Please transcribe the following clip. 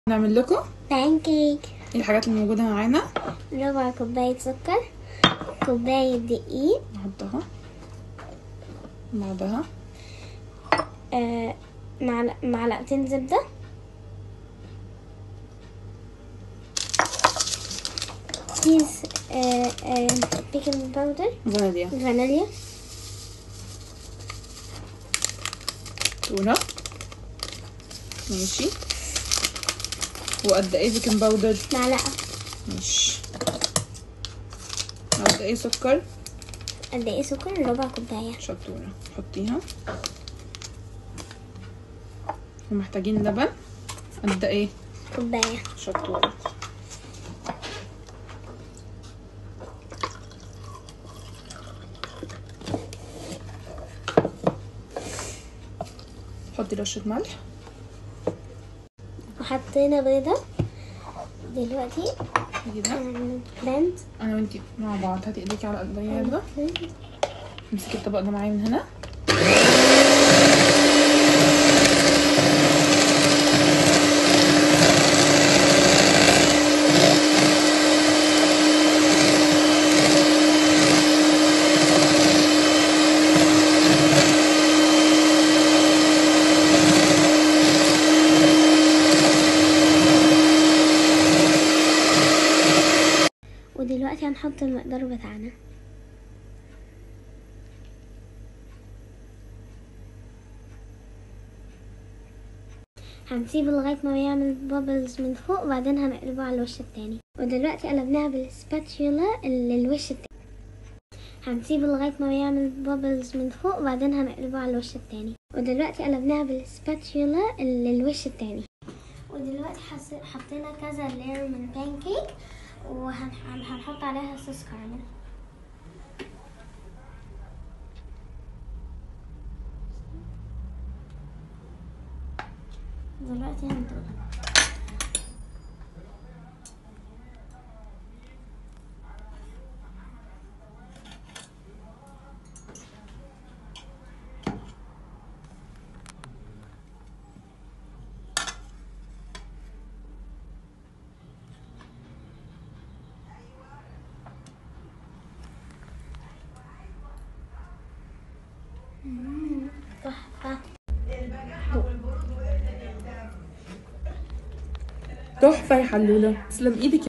نعمل لكم بانكيك ايه الحاجات اللي موجوده معانا ربع كوباية سكر كوباية دقيق نحطها بعدها آه معلق معلقتين زبدة كيس آه آه بيكنج باودر فانيليا فانيليا تونه ماشي وقد ايه بيكنج باودر معلقة ماشي قد ايه سكر قد ايه سكر ربع كوباية شطورة حطيها ومحتاجين لبن قد ايه كوباية شطورة حطي رشة ملح وحطينا بيضة دلوقتي كده بلند انا وانتي مع بعض هاتي ايديكي على ايديا يلا امسكي الطبق ده معايا من هنا ودلوقتي هنحط المقدار بتاعنا هنسيبه لغاية ما يعمل بابلز من فوق وبعدين هنقلبه على الوش التاني ودلوقتي قلبناها بالسباتشولا للوش التاني هنسيبه لغاية ما يعمل بابلز من فوق وبعدين هنقلبه على الوش التاني ودلوقتي قلبناها بالسباتشولا للوش التاني ودلوقتي حس- حطينا كذا لير من بانكيك وهنحط عليها صوص كراميل دلوقتي هندوق تحفة تحفة يا حلولة تسلم ايدك